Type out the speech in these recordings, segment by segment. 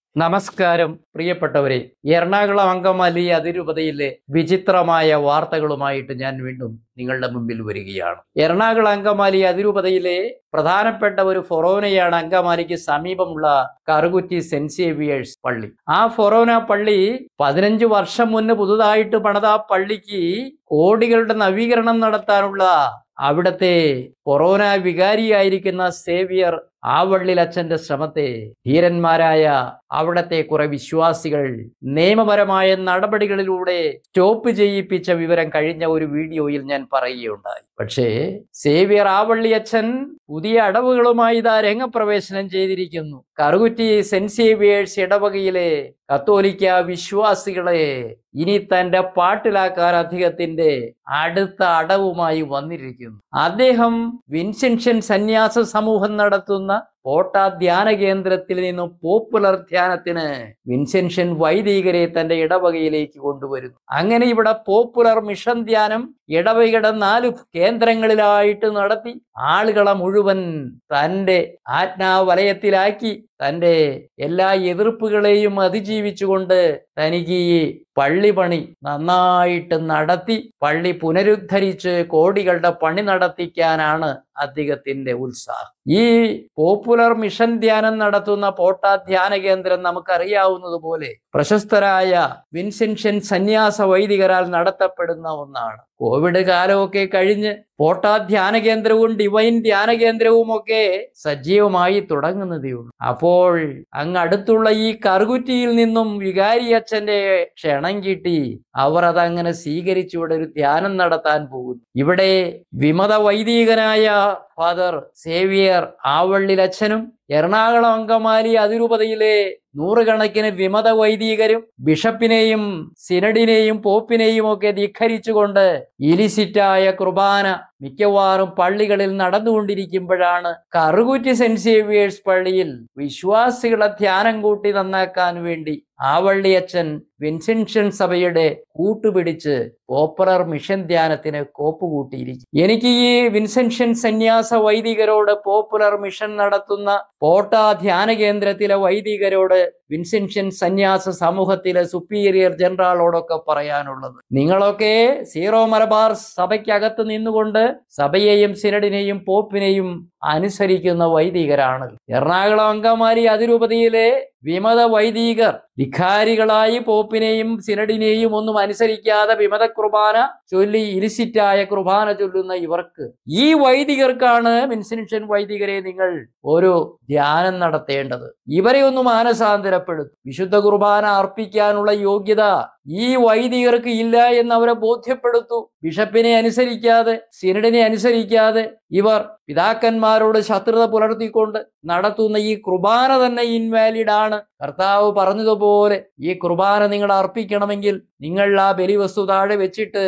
നമസ്കാരം പ്രിയപ്പെട്ടവരെ എറണാകുളം അങ്കമാലി അതിരൂപതയിലെ വിചിത്രമായ വാർത്തകളുമായിട്ട് ഞാൻ വീണ്ടും നിങ്ങളുടെ മുമ്പിൽ വരികയാണ് എറണാകുളം അങ്കമാലി അതിരൂപതയിലെ പ്രധാനപ്പെട്ട ഒരു ഫൊറോനയാണ് അങ്കമാലിക്ക് സമീപമുള്ള കറുകുറ്റി സെന്റ് സേവിയേഴ്സ് പള്ളി ആ ഫൊറോന പള്ളി പതിനഞ്ച് വർഷം മുന്ന് പുതുതായിട്ട് പണിത ആ പള്ളിക്ക് കോടികളുടെ നവീകരണം നടത്താനുള്ള അവിടത്തെ കൊറോണ വികാരിയായിരിക്കുന്ന സേവിയർ ആവള്ളിലച്ഛന്റെ ശ്രമത്തെ ധീരന്മാരായ അവിടത്തെ കുറെ വിശ്വാസികൾ നിയമപരമായ നടപടികളിലൂടെ സ്റ്റോപ്പ് ചെയ്യിപ്പിച്ച വിവരം കഴിഞ്ഞ ഒരു വീഡിയോയിൽ ഞാൻ പറയുകയുണ്ടായി പക്ഷേ സേവിയർ ആവള്ളിയച്ഛൻ പുതിയ അടവുകളുമായി ഇതാ രംഗപ്രവേശനം ചെയ്തിരിക്കുന്നു കറുകുറ്റി സെന്റ് സേവിയേഴ്സ് ഇടവകയിലെ കത്തോലിക്ക വിശ്വാസികളെ ഇനി തന്റെ പാട്ടിലാക്കാൻ അദ്ദേഹത്തിന്റെ അടുത്ത അടവുമായി വന്നിരിക്കുന്നു അദ്ദേഹം വിൻസെൻഷൻ സന്യാസ സമൂഹം നടത്തുന്ന കോട്ട ധ്യാന കേന്ദ്രത്തിൽ നിന്നും പോപ്പുലർ ധ്യാനത്തിന് വിൻസെൻഷൻ വൈദികരെ തന്റെ ഇടവകയിലേക്ക് കൊണ്ടുവരുന്നു അങ്ങനെ ഇവിടെ പോപ്പുലർ മിഷൻ ധ്യാനം ഇടവകയുടെ നാല് കേന്ദ്രങ്ങളിലായിട്ട് നടത്തി ആളുകളെ മുഴുവൻ തന്റെ ആജ്ഞാവലയത്തിലാക്കി തന്റെ എല്ലാ എതിർപ്പുകളെയും അതിജീവിച്ചുകൊണ്ട് തനിക്ക് ഈ പള്ളി പണി നന്നായിട്ട് നടത്തി പള്ളി പുനരുദ്ധരിച്ച് കോടികളുടെ പണി നടത്തിക്കാനാണ് അദ്ദേഹത്തിന്റെ ഉത്സാഹം ഈ പോപ്പുലർ മിഷൻ ധ്യാനം നടത്തുന്ന പോട്ട ധ്യാന കേന്ദ്രം നമുക്കറിയാവുന്നതുപോലെ പ്രശസ്തരായ വിൻസെൻഷൻ സന്യാസ വൈദികരാൽ നടത്തപ്പെടുന്ന ഒന്നാണ് കോവിഡ് കാലമൊക്കെ കഴിഞ്ഞ് പോട്ട ധ്യാന കേന്ദ്രവും ഡിവൈൻ ധ്യാന കേന്ദ്രവും ഒക്കെ സജീവമായി തുടങ്ങുന്നതേ ഉള്ളൂ അപ്പോൾ അങ്ങ് അടുത്തുള്ള ഈ കറുകുറ്റിയിൽ നിന്നും വികാരി അച്ഛന്റെ ക്ഷണം കിട്ടി അവർ അതങ്ങനെ സ്വീകരിച്ചു ഇവിടെ ഒരു ധ്യാനം നടത്താൻ പോകുന്നു ഇവിടെ വിമത വൈദികനായ ഫാദർ സേവിയർ ആവള്ളിലച്ഛനും എറണാകുളം അങ്കമാലി അതിരൂപതയിലെ നൂറുകണക്കിന് വിമത വൈദികരും ബിഷപ്പിനെയും സിനഡിനെയും പോപ്പിനെയും ഒക്കെ ധിഖരിച്ചുകൊണ്ട് ഇലിസിറ്റായ കുർബാന മിക്കവാറും പള്ളികളിൽ നടന്നുകൊണ്ടിരിക്കുമ്പോഴാണ് കറുകുറ്റി സെന്റ് സേവിയേഴ്സ് പള്ളിയിൽ വിശ്വാസികളെ ധ്യാനം കൂട്ടി നന്നാക്കാൻ വേണ്ടി ആവള്ളിയച്ഛൻ വിൻസെൻഷൻ സഭയുടെ കൂട്ടുപിടിച്ച് പോപ്പുലർ മിഷൻ ധ്യാനത്തിന് കോപ്പ് കൂട്ടിയിരിക്കും എനിക്ക് ഈ വിൻസെൻഷൻ സന്യാസ വൈദികരോട് പോപ്പുലർ മിഷൻ നടത്തുന്ന കോട്ട ധ്യാന കേന്ദ്രത്തിലെ വൈദികരോട് വിൻസെൻഷൻ സന്യാസ സമൂഹത്തിലെ സുപ്പീരിയർ ജനറലോടൊക്കെ പറയാനുള്ളത് നിങ്ങളൊക്കെ സീറോ മലബാർ സഭയ്ക്കകത്ത് നിന്നുകൊണ്ട് സഭയെയും സിനഡിനെയും പോപ്പിനെയും അനുസരിക്കുന്ന വൈദികരാണ് എറണാകുളം അങ്കമാലി അതിരൂപതയിലെ വിമത വൈദികർ ധിഖാരികളായി പോപ്പിനെയും സിനഡിനെയും ഒന്നും അനുസരിക്കാതെ വിമത കുർബാന ചൊല്ലി ഇലിസിറ്റായ കുർബാന ചൊല്ലുന്ന ഇവർക്ക് ഈ വൈദികർക്കാണ് വിൻസെൻഷൻ വൈദികരെ നിങ്ങൾ ഒരു ധ്യാനം നടത്തേണ്ടത് ഇവരെ ഒന്ന് മാനസാന്തരപ്പെടുത്തും വിശുദ്ധ കുർബാന അർപ്പിക്കാനുള്ള യോഗ്യത ഈ വൈദികർക്ക് ഇല്ല എന്ന് അവരെ ബോധ്യപ്പെടുത്തു ബിഷപ്പിനെ അനുസരിക്കാതെ സിനഡിനെ അനുസരിക്കാതെ ഇവർ പിതാക്കന്മാരോട് ശത്രുത പുലർത്തിക്കൊണ്ട് നടത്തുന്ന ഈ കുർബാന തന്നെ ഇൻവാലിഡ് ആണ് കർത്താവ് പറഞ്ഞതുപോലെ ഈ കുർബാന നിങ്ങൾ അർപ്പിക്കണമെങ്കിൽ നിങ്ങൾ ആ ബലിവസ്തു താഴെ വെച്ചിട്ട്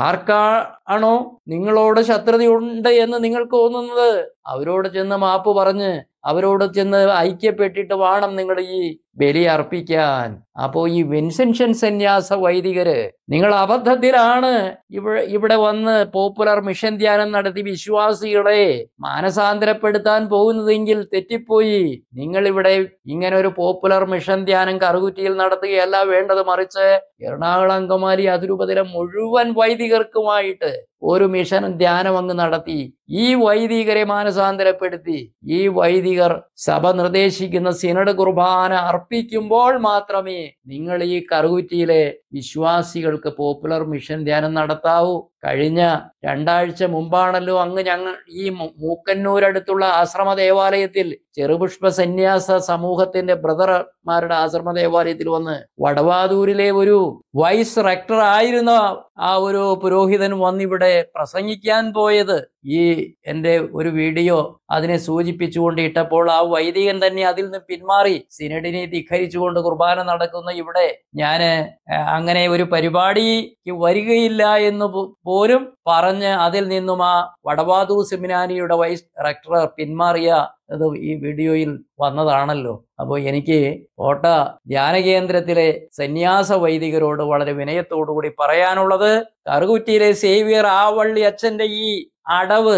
ആർക്കാണോ നിങ്ങളോട് ശത്രുതയുണ്ട് എന്ന് നിങ്ങൾക്ക് തോന്നുന്നത് അവരോട് ചെന്ന് മാപ്പ് പറഞ്ഞ് അവരോട് ചെന്ന് ഐക്യപ്പെട്ടിട്ട് വേണം നിങ്ങൾ ഈ ബലി അർപ്പിക്കാൻ അപ്പോ ഈ വിൻസെൻഷൻ സന്യാസ വൈദികര് നിങ്ങൾ അബദ്ധത്തിലാണ് ഇവിടെ ഇവിടെ വന്ന് പോപ്പുലർ മിഷൻ ധ്യാനം നടത്തി വിശ്വാസികളെ മാനസാന്തരപ്പെടുത്താൻ പോകുന്നതെങ്കിൽ തെറ്റിപ്പോയി നിങ്ങൾ ഇവിടെ ഇങ്ങനെ ഒരു പോപ്പുലർ മിഷൻ ധ്യാനം കറുകുറ്റിയിൽ നടത്തുകയല്ല വേണ്ടത് മറിച്ച് എറണാകുളം അങ്കമാലി അതിരൂപതയിലെ മുഴുവൻ വൈദികർക്കുമായിട്ട് ഒരു മിഷൻ ധ്യാനം അങ്ങ് നടത്തി ഈ വൈദികരെ മാനസാന്തരപ്പെടുത്തി ഈ വൈദികർ സഭ നിർദ്ദേശിക്കുന്ന സിനഡ് കുർബാന അർപ്പിക്കുമ്പോൾ മാത്രമേ നിങ്ങൾ ഈ കറുകുറ്റിയിലെ വിശ്വാസികൾക്ക് പോപ്പുലർ മിഷൻ ധ്യാനം നടത്താവൂ കഴിഞ്ഞ രണ്ടാഴ്ച മുമ്പാണല്ലോ അങ്ങ് ഞങ്ങൾ ഈ മൂ- മൂക്കന്നൂരടുത്തുള്ള ആശ്രമ ദേവാലയത്തിൽ ചെറുപുഷ്പ സന്യാസ സമൂഹത്തിന്റെ ബ്രദർമാരുടെ ആശ്രമ ദേവാലയത്തിൽ വന്ന് വടവാതൂരിലെ ഒരു വൈസ് റെക്ടർ ആയിരുന്ന ആ ഒരു പുരോഹിതൻ വന്നിവിടെ പ്രസംഗിക്കാൻ പോയത് ഈ എൻ്റെ ഒരു വീഡിയോ അതിനെ സൂചിപ്പിച്ചുകൊണ്ട് ഇട്ടപ്പോൾ ആ വൈദികൻ തന്നെ അതിൽ നിന്ന് പിന്മാറി സിനഡിനെ ധിഖരിച്ചുകൊണ്ട് കുർബാന നടക്കുന്ന ഇവിടെ ഞാന് ഏഹ്, അങ്ങനെ ഒരു പരിപാടിക്ക് വരികയില്ല എന്ന് പോ- പോലും പറഞ്ഞ് അതിൽ നിന്നും ആ വടവാതൂർ സെമിനാരിയുടെ വൈസ് റെക്ടർ പിന്മാറിയ അത് ഈ വീഡിയോയിൽ വന്നതാണല്ലോ അപ്പോൾ എനിക്ക് കോട്ട ധ്യാന കേന്ദ്രത്തിലെ സന്യാസ വൈദികരോട് വളരെ വിനയത്തോടു കൂടി പറയാനുള്ളത് കറുകുറ്റിയിലെ സേവിയർ ആവള്ളി അച്ഛന്റെ ഈ അടവ്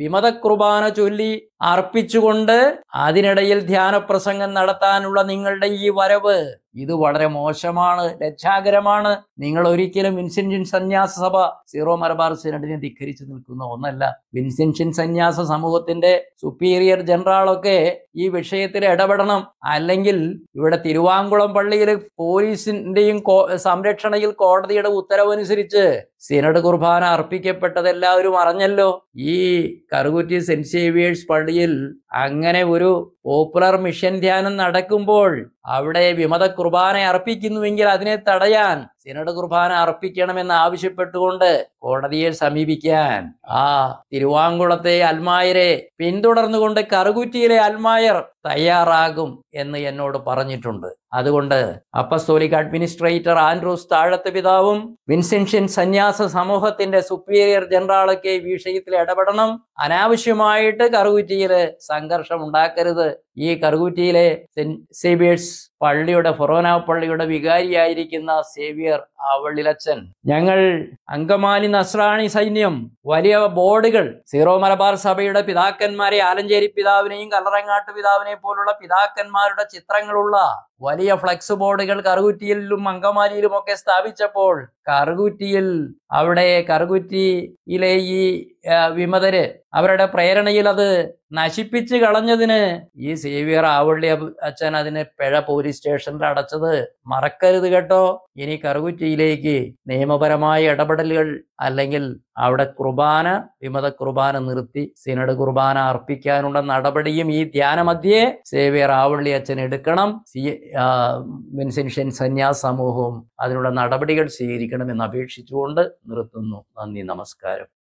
വിമത കുർബാന ചൊല്ലി അർപ്പിച്ചുകൊണ്ട് അതിനിടയിൽ ധ്യാനപ്രസംഗം നടത്താനുള്ള നിങ്ങളുടെ ഈ വരവ് ഇത് വളരെ മോശമാണ് ലജ്ജാകരമാണ് നിങ്ങൾ ഒരിക്കലും വിൻസെൻഷ്യൻ സന്യാസ സഭ സീറോ മലബാർ സിനഡിനെ ധിക്കരിച്ചു നിൽക്കുന്ന ഒന്നല്ല വിൻസെൻഷ്യൻ സന്യാസ സമൂഹത്തിന്റെ സുപ്പീരിയർ ജനറാളൊക്കെ ഈ വിഷയത്തിൽ ഇടപെടണം അല്ലെങ്കിൽ ഇവിടെ തിരുവാങ്കുളം പള്ളിയിൽ പോലീസിന്റെയും കോ- സംരക്ഷണയിൽ കോടതിയുടെ ഉത്തരവനുസരിച്ച് സിനഡ് കുർബാന അർപ്പിക്കപ്പെട്ടത് എല്ലാവരും അറിഞ്ഞല്ലോ ഈ കറുകുറ്റി സെന്റ് സേവിയേഴ്സ് പള്ളിയിൽ അങ്ങനെ ഒരു പോപ്പുലർ മിഷൻ ധ്യാനം നടക്കുമ്പോൾ അവിടെ വിമത കുർബാന അർപ്പിക്കുന്നുവെങ്കിൽ അതിനെ തടയാൻ സിനഡ് കുർബാന അർപ്പിക്കണമെന്ന് ആവശ്യപ്പെട്ടുകൊണ്ട് കോടതിയെ സമീപിക്കാൻ ആ തിരുവാങ്കുളത്തെ അൽമായരെ പിന്തുടർന്നുകൊണ്ട് കറുകുറ്റിയിലെ അൽമായർ തയ്യാറാകും എന്ന് എന്നോട് പറഞ്ഞിട്ടുണ്ട് അതുകൊണ്ട് അപ്പസ്തോലിക് അഡ്മിനിസ്ട്രേറ്റർ ആൻഡ്രൂസ് താഴത്ത് പിതാവും വിൻസെൻഷ്യൻ സന്യാസ സമൂഹത്തിന്റെ സുപ്പീരിയർ ജനറാളൊക്കെ ഈ വിഷയത്തിൽ ഇടപെടണം അനാവശ്യമായിട്ട് കറുകുറ്റിയില് സംഘർഷം ഉണ്ടാക്കരുത് ഈ കറുകുറ്റിയിലെ സെന്റ് സേവിയേഴ്സ് പള്ളിയുടെ ഫൊറോന പള്ളിയുടെ വികാരിയായിരിക്കുന്ന സേവിയർ ആവള്ളിലച്ചൻ ഞങ്ങൾ അങ്കമാലി നസ്രാണി സൈന്യം വലിയ ബോർഡുകൾ സീറോ മലബാർ സഭയുടെ പിതാക്കന്മാരെ ആലഞ്ചേരി പിതാവിനെയും കല്ലറങ്ങാട്ട് പിതാവിനെ പോലുള്ള പിതാക്കന്മാരുടെ ചിത്രങ്ങളുള്ള വലിയ ഫ്ലെക്സ് ബോർഡുകൾ കറുകുറ്റിയിലും അങ്കമാലിയിലും ഒക്കെ സ്ഥാപിച്ചപ്പോൾ കറുകുറ്റിയിൽ അവിടെ കറുകുറ്റിയിലെ ഈ ആ, വിമതര് അവരുടെ പ്രേരണയിൽ അത് നശിപ്പിച്ച് കളഞ്ഞതിന് ഈ സേവിയർ ആവള്ളി അബ്- അച്ഛൻ അതിന് പിഴ പോലീസ് സ്റ്റേഷനിൽ അടച്ചത് മറക്കരുത് കേട്ടോ ഇനി കറുകുറ്റിയിലേക്ക് നിയമപരമായ ഇടപെടലുകൾ അല്ലെങ്കിൽ അവിടെ കുർബാന വിമത കുർബാന നിർത്തി സിനഡ് കുർബാന അർപ്പിക്കാനുള്ള നടപടിയും ഈ ധ്യാനമധ്യേ സേവിയർ ആവള്ളി അച്ഛൻ എടുക്കണം സി ആ, വിൻസെൻഷ്യൻ സന്യാസ സമൂഹവും അതിനുള്ള നടപടികൾ സ്വീകരിക്കണമെന്ന് അപേക്ഷിച്ചുകൊണ്ട് നിർത്തുന്നു നന്ദി നമസ്കാരം